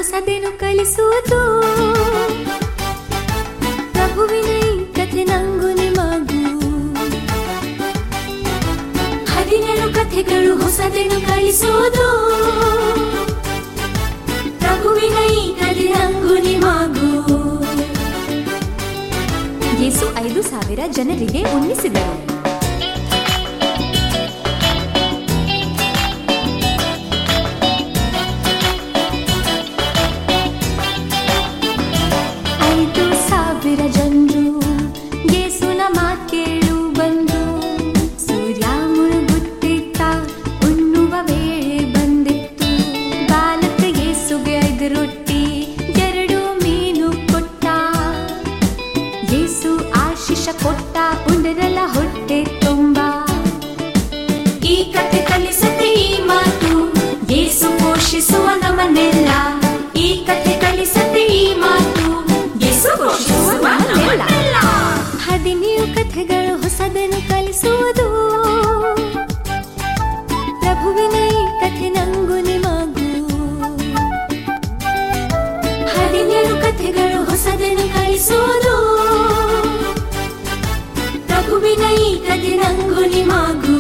ಹೊಸದೇನು ಕಲಿಸುವುದು ಪ್ರಭುವಿನ ಈ ಕಥೆ ನಂಗು ನಿಮಗೂ ಹದಿನೇಳು ಕಥೆಗಳು ಹೊಸದೇನು ಕಲಿಸುವುದು ಪ್ರಭುವಿನ ಈ ಕಥೆ ನಂಗು ನಿಮಗೂ ಯೇಸು ಐದು ಸಾವಿರ ಜನರಿಗೆ ಉಣ್ಣಿಸಿದರು ಐದು ಸಾವಿರ ಜನರು ಯೇಸುನ ಮಾತ್ ಕೇಳು ಬಂದು ಸೂರ್ಯ ಮುಳುಗುತ್ತಿದ್ದ ಉಣ್ಣುವ ವೇಳೆ ಬಂದಿತ್ತು ಬಾಲಕ ಯೇಸುಗೆ ಐದು ರೊಟ್ಟಿ ಎರಡು ಮೀನು ಕೊಟ್ಟ ಯೇಸು ಆಶಿಷ ಕೊಟ್ಟ ಉಂಡರೆಲ್ಲ ಹೊಟ್ಟೆ ತುಂಬ ಈ ಕಥೆ ಕಲಿಸತೆ ಈ ಮಾತು ಯೇಸು ಪೋಷಿಸುವ ನಮ್ಮನ್ನೆಲ್ಲ ಈ ಕಥೆ ಕಲಿಸತೆ ಈ ಮಾತು ಯೇಸು ಪೋಷಿಸುವ ನಮ್ಮನ್ನೆಲ್ಲ ಹದಿನೇಳು ಕಥೆಗಳು ಹೊಸದನ್ನು ಕಲಿಸುವುದು ಪ್ರಭುವಿನ ಈ ಕಥೆ ನಂಗು ನಿಮಗೂ ಹದಿನೇಳು ಕಥೆಗಳು ಹೊಸದನ್ನು ಕಲಿಸುವುದು ಪ್ರಭುವಿನ ಈ ಕಥೆ ನಂಗು ನಿಮಗೂ